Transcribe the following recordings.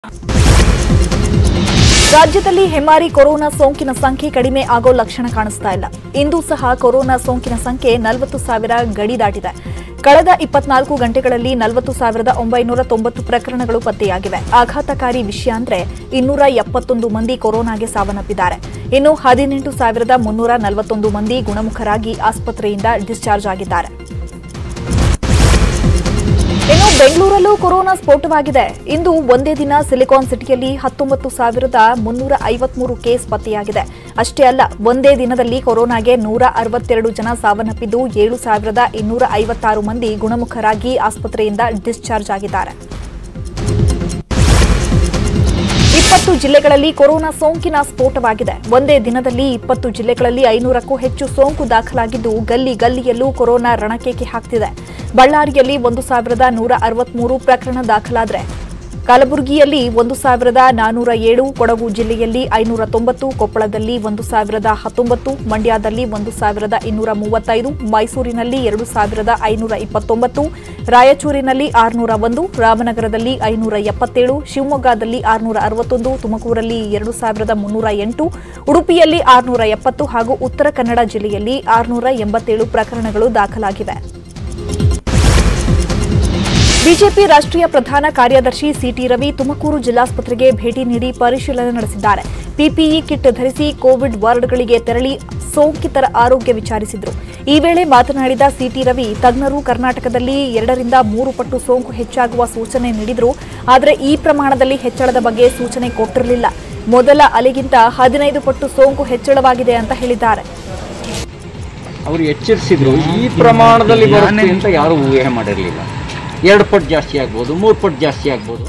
ರಾಜ್ಯದಲ್ಲಿ ಹೆಮ್ಮಾರಿ ಕೊರೋನಾ ಸೋಂಕಿನ ಸಂಖ್ಯೆ ಕಡಿಮೆ ಆಗೋ ಲಕ್ಷಣ ಕಾಣಿಸ್ತಾ ಇಲ್ಲ ಇಂದು ಸಹ ಕೊರೋನಾ ಸೋಂಕಿನ ಸಂಖ್ಯೆ ನಲವತ್ತು ಸಾವಿರ ಗಡಿ ದಾಟಿದೆ ಕಳೆದ ಇಪ್ಪತ್ನಾಲ್ಕು ಗಂಟೆಗಳಲ್ಲಿ ನಲವತ್ತು ಸಾವಿರದ ಒಂಬೈನೂರ ತೊಂಬತ್ತು ಪ್ರಕರಣಗಳು ಪತ್ತೆಯಾಗಿವೆ ಆಘಾತಕಾರಿ ವಿಷಯ ಅಂದ್ರೆ ಇನ್ನೂರ ಎಪ್ಪತ್ತೊಂದು ಮಂದಿ ಕೊರೋನಾಗೆ ಸಾವನ್ನಪ್ಪಿದ್ದಾರೆ ಇನ್ನು ಹದಿನೆಂಟು ಸಾವಿರದ ಮುನ್ನೂರ ನಲವತ್ತೊಂದು ಮಂದಿ ಗುಣಮುಖರಾಗಿ ಆಸ್ಪತ್ರೆಯಿಂದ ಡಿಸ್ಚಾರ್ಜ್ ಆಗಿದ್ದಾರೆ ಇನ್ನು ಬೆಂಗಳೂರಲ್ಲೂ ಕೊರೋನಾ ಸ್ಫೋಟವಾಗಿದೆ ಇಂದು ಒಂದೇ ದಿನ ಸಿಲಿಕಾನ್ ಸಿಟಿಯಲ್ಲಿ ಹತ್ತೊಂಬತ್ತು ಸಾವಿರದ ಮುನ್ನೂರ ಐವತ್ಮೂರು ಕೇಸ್ ಪತ್ತೆಯಾಗಿದೆ ಅಷ್ಟೇ ಅಲ್ಲ ಒಂದೇ ದಿನದಲ್ಲಿ ಕೊರೋನಾಗೆ ನೂರ ಅರವತ್ತೆರಡು ಜನ ಸಾವನ್ನಪ್ಪಿದ್ದು ಏಳು ಸಾವಿರದ ಇನ್ನೂರ ಐವತ್ತಾರು ಮಂದಿ ಗುಣಮುಖರಾಗಿ ಆಸ್ಪತ್ರೆಯಿಂದ ಡಿಸ್ಚಾರ್ಜ್ ಆಗಿದ್ದಾರೆ ಇಪ್ಪತ್ತು ಜಿಲ್ಲೆಗಳಲ್ಲಿ ಕೊರೋನಾ ಸೋಂಕಿನ ಸ್ಫೋಟವಾಗಿದೆ ಒಂದೇ ದಿನದಲ್ಲಿ ಇಪ್ಪತ್ತು ಜಿಲ್ಲೆಗಳಲ್ಲಿ ಐನೂರಕ್ಕೂ ಹೆಚ್ಚು ಸೋಂಕು ದಾಖಲಾಗಿದ್ದು ಗಲ್ಲಿ ಗಲ್ಲಿಯಲ್ಲೂ ಕೊರೋನಾ ರಣಕೇಕೆ ಹಾಕ್ತಿದೆ ಬಳ್ಳಾರಿಯಲ್ಲಿ ಒಂದು ಸಾವಿರದ ನೂರ ಅರವತ್ಮೂರು ಪ್ರಕರಣ ದಾಖಲಾದರೆ ಕಲಬುರಗಿಯಲ್ಲಿ ಒಂದು ಸಾವಿರದ ನಾನೂರ ಏಳು ಕೊಡಗು ಜಿಲ್ಲೆಯಲ್ಲಿ ಐನೂರ ತೊಂಬತ್ತು ಕೊಪ್ಪಳದಲ್ಲಿ ಒಂದು ಸಾವಿರದ ಹತ್ತೊಂಬತ್ತು ಮಂಡ್ಯದಲ್ಲಿ ಒಂದು ಸಾವಿರದ ಇನ್ನೂರ ಮೂವತ್ತೈದು ಮೈಸೂರಿನಲ್ಲಿ ಎರಡು ಸಾವಿರದ ಐನೂರ ಇಪ್ಪತ್ತೊಂಬತ್ತು ರಾಯಚೂರಿನಲ್ಲಿ ಆರುನೂರ ಒಂದು ರಾಮನಗರದಲ್ಲಿ ಐನೂರ ಎಪ್ಪತ್ತೇಳು ಶಿವಮೊಗ್ಗದಲ್ಲಿ ಆರುನೂರ ಅರವತ್ತೊಂದು ತುಮಕೂರಲ್ಲಿ ಎರಡು ಸಾವಿರದ ಮುನ್ನೂರ ಎಂಟು ಉಡುಪಿಯಲ್ಲಿ ಆರುನೂರ ಎಪ್ಪತ್ತು ಹಾಗೂ ಉತ್ತರ ಕನ್ನಡ ಜಿಲ್ಲೆಯಲ್ಲಿ ಆರುನೂರ ಎಂಬತ್ತೇಳು ಪ್ರಕರಣಗಳು ದಾಖಲಾಗಿವೆ ಬಿಜೆಪಿ ರಾಷ್ಟ್ರೀಯ ಪ್ರಧಾನ ಕಾರ್ಯದರ್ಶಿ ಸಿಟಿ ರವಿ ತುಮಕೂರು ಜಿಲ್ಲಾಸ್ಪತ್ರೆಗೆ ಭೇಟಿ ನೀಡಿ ಪರಿಶೀಲನೆ ನಡೆಸಿದ್ದಾರೆ ಪಿಪಿಇ ಕಿಟ್ ಧರಿಸಿ ಕೋವಿಡ್ ವಾರ್ಡ್ಗಳಿಗೆ ತೆರಳಿ ಸೋಂಕಿತರ ಆರೋಗ್ಯ ವಿಚಾರಿಸಿದರು ಈ ವೇಳೆ ಮಾತನಾಡಿದ ಸಿಟಿ ರವಿ ತಜ್ಞರು ಕರ್ನಾಟಕದಲ್ಲಿ ಎರಡರಿಂದ ಮೂರು ಪಟ್ಟು ಸೋಂಕು ಹೆಚ್ಚಾಗುವ ಸೂಚನೆ ನೀಡಿದರು ಆದರೆ ಈ ಪ್ರಮಾಣದಲ್ಲಿ ಹೆಚ್ಚಳದ ಬಗ್ಗೆ ಸೂಚನೆ ಕೊಟ್ಟಿರಲಿಲ್ಲ ಮೊದಲ ಅಲೆಗಿಂತ ಹದಿನೈದು ಪಟ್ಟು ಸೋಂಕು ಹೆಚ್ಚಳವಾಗಿದೆ ಅಂತ ಹೇಳಿದ್ದಾರೆ ಅವರು ಎಚ್ಚರಿಸಿದ್ರು ಈ ಪ್ರಮಾಣದಲ್ಲಿ ಬರುತ್ತೆ ಅಂತ ಯಾರು ಊಹೆ ಮಾಡಿರಲಿಲ್ಲ ಎರಡು ಪಟ್ಟು ಜಾಸ್ತಿ ಆಗ್ಬೋದು ಮೂರು ಪಟ್ಟು ಜಾಸ್ತಿ ಆಗ್ಬೋದು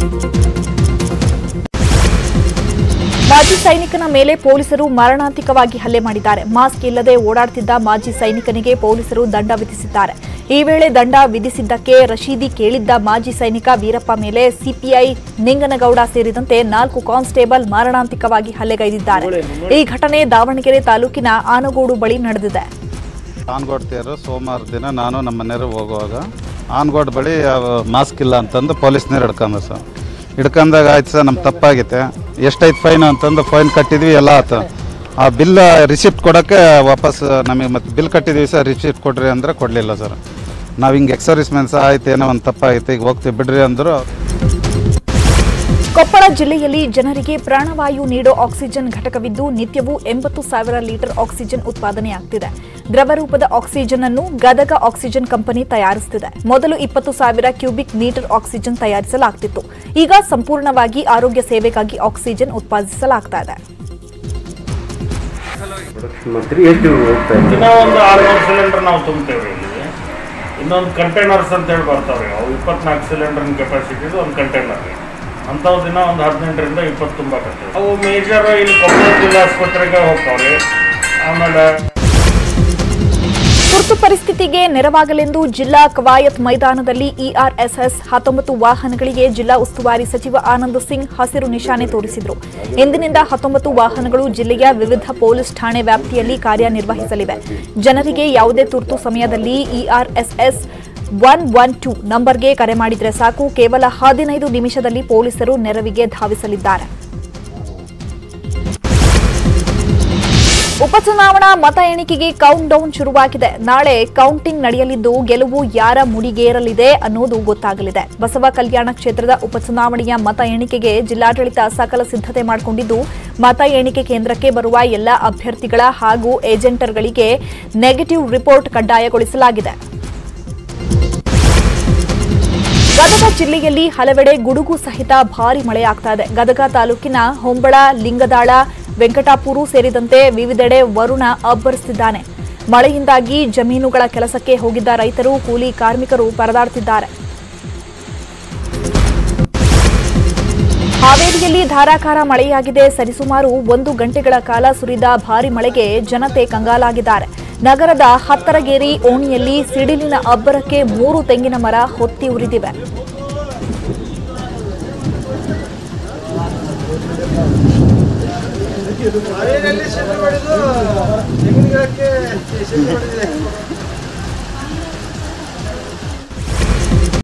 ಮಾಜಿ ಸೈನಿಕನ ಮೇಲೆ ಪೊಲೀಸರು ಮಾರಣಾಂತಿಕವಾಗಿ ಹಲ್ಲೆ ಮಾಡಿದ್ದಾರೆ ಮಾಸ್ಕ್ ಇಲ್ಲದೆ ಓಡಾಡ್ತಿದ್ದ ಮಾಜಿ ಸೈನಿಕನಿಗೆ ಪೊಲೀಸರು ದಂಡ ವಿಧಿಸಿದ್ದಾರೆ ಈ ವೇಳೆ ದಂಡ ವಿಧಿಸಿದ್ದಕ್ಕೆ ರಶೀದಿ ಕೇಳಿದ್ದ ಮಾಜಿ ಸೈನಿಕ ವೀರಪ್ಪ ಮೇಲೆ ಸಿಪಿಐ ನಿಂಗನಗೌಡ ಸೇರಿದಂತೆ ನಾಲ್ಕು ಕಾನ್ಸ್ಟೇಬಲ್ ಮಾರಣಾಂತಿಕವಾಗಿ ಹಲ್ಲೆಗೈದಿದ್ದಾರೆ ಈ ಘಟನೆ ದಾವಣಗೆರೆ ತಾಲೂಕಿನ ಆನಗೋಡು ಬಳಿ ನಡೆದಿದೆ ಆನ್ಗೋಡ್ ತೇರು ಸೋಮವಾರ ದಿನ ನಾನು ನಮ್ಮ ಮನೆಯವರು ಹೋಗುವಾಗ ಆನ್ಗೋಡ್ ಬಳಿ ಮಾಸ್ಕ್ ಇಲ್ಲ ಅಂತಂದು ಪೊಲೀಸ್ನವ್ರು ಹಿಡ್ಕೊಂಡ ಸರ್ ಹಿಡ್ಕೊಂಡಾಗ ಆಯ್ತು ಸರ್ ನಮ್ಮ ತಪ್ಪಾಗೈತೆ ಎಷ್ಟೈತೆ ಫೈನ್ ಅಂತಂದು ಫೈನ್ ಕಟ್ಟಿದ್ವಿ ಎಲ್ಲ ಆಯ್ತು ಆ ಬಿಲ್ ರಿಸಿಪ್ಟ್ ಕೊಡೋಕ್ಕೆ ವಾಪಸ್ ನಮಗೆ ಮತ್ತೆ ಬಿಲ್ ಕಟ್ಟಿದ್ವಿ ಸರ್ ರಿಸಿಪ್ಟ್ ಕೊಡ್ರಿ ಅಂದರೆ ಕೊಡಲಿಲ್ಲ ಸರ್ ನಾವು ಹಿಂಗೆ ಎಕ್ಸರ್ವಿಸ್ ಮೆನ್ಸ್ ಆಯ್ತು ಏನೋ ಒಂದು ತಪ್ಪಾಗೈತೆ ಈಗ ಹೋಗ್ತೀವಿ ಬಿಡ್ರಿ ಅಂದರು ಕೊಪ್ಪಳ ಜಿಲ್ಲೆಯಲ್ಲಿ ಜನರಿಗೆ ಪ್ರಾಣವಾಯು ನೀಡೋ ಆಕ್ಸಿಜನ್ ಘಟಕವಿದ್ದು ನಿತ್ಯವೂ ಎಂಬತ್ತು ಸಾವಿರ ಲೀಟರ್ ಆಕ್ಸಿಜನ್ ಉತ್ಪಾದನೆಯಾಗ್ತಿದೆ ದ್ರವ ರೂಪದ ಆಕ್ಸಿಜನ್ ಅನ್ನು ಗದಗ ಆಕ್ಸಿಜನ್ ಕಂಪನಿ ತಯಾರಿಸುತ್ತಿದೆ ಮೊದಲು ಇಪ್ಪತ್ತು ಸಾವಿರ ಕ್ಯೂಬಿಕ್ ಮೀಟರ್ ಆಕ್ಸಿಜನ್ ತಯಾರಿಸಲಾಗ್ತಿತ್ತು ಈಗ ಸಂಪೂರ್ಣವಾಗಿ ಆರೋಗ್ಯ ಸೇವೆಗಾಗಿ ಆಕ್ಸಿಜನ್ ಉತ್ಪಾದಿಸಲಾಗ್ತಾ ಇದೆ ಮಂತ್ರಿ ಎಷ್ಟು ಹೋಗ್ತಾ ಇದೆ ದಿನ ಒಂದು ಆರುನೂರು ಸಿಲಿಂಡರ್ ನಾವು ತುಂಬ್ತೇವೆ ಇಲ್ಲಿ ಇನ್ನೊಂದು ಕಂಟೈನರ್ಸ್ ಅಂತ ಹೇಳಿ ಬರ್ತಾವೆ ಅವು ಇಪ್ಪತ್ನಾಲ್ಕು ಸಿಲಿಂಡರ್ನ ಕೆಪಾಸಿಟಿದು ಒಂದು ಕಂಟೈನರ್ ಅಂಥವು ದಿನ ಒಂದು ಹದಿನೆಂಟರಿಂದ ಇಪ್ಪತ್ತು ತುಂಬಾಕತ್ತೇವೆ ಅವು ಮೇಜರ್ ಇಲ್ಲಿ ಕೊಪ್ಪಳ ಜಿಲ್ಲಾ ಆಸ್ಪತ್ರೆಗೆ ಹೋಗ್ತಾವ್ರಿ ಆಮೇಲೆ ತುರ್ತು ಪರಿಸ್ಥಿತಿಗೆ ನೆರವಾಗಲೆಂದು ಜಿಲ್ಲಾ ಕವಾಯತ್ ಮೈದಾನದಲ್ಲಿ ಇಆರ್ಎಸ್ಎಸ್ ಹತ್ತೊಂಬತ್ತು ವಾಹನಗಳಿಗೆ ಜಿಲ್ಲಾ ಉಸ್ತುವಾರಿ ಸಚಿವ ಆನಂದ್ ಸಿಂಗ್ ಹಸಿರು ನಿಶಾನೆ ತೋರಿಸಿದರು ಇಂದಿನಿಂದ ಹತ್ತೊಂಬತ್ತು ವಾಹನಗಳು ಜಿಲ್ಲೆಯ ವಿವಿಧ ಪೊಲೀಸ್ ಠಾಣೆ ವ್ಯಾಪ್ತಿಯಲ್ಲಿ ಕಾರ್ಯನಿರ್ವಹಿಸಲಿವೆ ಜನರಿಗೆ ಯಾವುದೇ ತುರ್ತು ಸಮಯದಲ್ಲಿ ಇಆರ್ಎಸ್ಎಸ್ ಒನ್ ಒನ್ ಟೂ ನಂಬರ್ಗೆ ಕರೆ ಮಾಡಿದರೆ ಸಾಕು ಕೇವಲ ಹದಿನೈದು ನಿಮಿಷದಲ್ಲಿ ಪೊಲೀಸರು ನೆರವಿಗೆ ಧಾವಿಸಲಿದ್ದಾರೆ ಉಪಚುನಾವಣಾ ಮತ ಎಣಿಕೆಗೆ ಕೌಂಟ್ ಡೌನ್ ಶುರುವಾಗಿದೆ ನಾಳೆ ಕೌಂಟಿಂಗ್ ನಡೆಯಲಿದ್ದು ಗೆಲುವು ಯಾರ ಮುಡಿಗೇರಲಿದೆ ಅನ್ನೋದು ಗೊತ್ತಾಗಲಿದೆ ಬಸವ ಕಲ್ಯಾಣ ಕ್ಷೇತ್ರದ ಉಪಚುನಾವಣೆಯ ಮತ ಎಣಿಕೆಗೆ ಜಿಲ್ಲಾಡಳಿತ ಸಕಲ ಸಿದ್ಧತೆ ಮಾಡಿಕೊಂಡಿದ್ದು ಮತ ಎಣಿಕೆ ಕೇಂದ್ರಕ್ಕೆ ಬರುವ ಎಲ್ಲ ಅಭ್ಯರ್ಥಿಗಳ ಹಾಗೂ ಏಜೆಂಟರ್ಗಳಿಗೆ ನೆಗೆಟಿವ್ ರಿಪೋರ್ಟ್ ಕಡ್ಡಾಯಗೊಳಿಸಲಾಗಿದೆ ಗದಗ ಜಿಲ್ಲೆಯಲ್ಲಿ ಹಲವೆಡೆ ಗುಡುಗು ಸಹಿತ ಭಾರಿ ಮಳೆಯಾಗ್ತಾ ಇದೆ ಗದಗ ತಾಲೂಕಿನ ಹೊಂಬಳ ಲಿಂಗದಾಳ ವೆಂಕಟಾಪುರ ಸೇರಿದಂತೆ ವಿವಿಧೆಡೆ ವರುಣ ಅಬ್ಬರಿಸುತ್ತಿದ್ದಾನೆ ಮಳೆಯಿಂದಾಗಿ ಜಮೀನುಗಳ ಕೆಲಸಕ್ಕೆ ಹೋಗಿದ್ದ ರೈತರು ಕೂಲಿ ಕಾರ್ಮಿಕರು ಪರದಾಡುತ್ತಿದ್ದಾರೆ ಹಾವೇರಿಯಲ್ಲಿ ಧಾರಾಕಾರ ಮಳೆಯಾಗಿದೆ ಸರಿಸುಮಾರು ಒಂದು ಗಂಟೆಗಳ ಕಾಲ ಸುರಿದ ಭಾರಿ ಮಳೆಗೆ ಜನತೆ ಕಂಗಾಲಾಗಿದ್ದಾರೆ ನಗರದ ಹತ್ತರಗೇರಿ ಓಣಿಯಲ್ಲಿ ಸಿಡಿಲಿನ ಅಬ್ಬರಕ್ಕೆ ಮೂರು ತೆಂಗಿನ ಮರ ಹೊತ್ತಿ ಉರಿದಿವೆ ಹಾವೇರಿಯಲ್ಲಿ ಶೆಡ್ ಮಾಡಿದ್ದು ತೆಂಗಿನ ಗಿಡಕ್ಕೆ ಶೆಡ್ ಮಾಡಿದೆ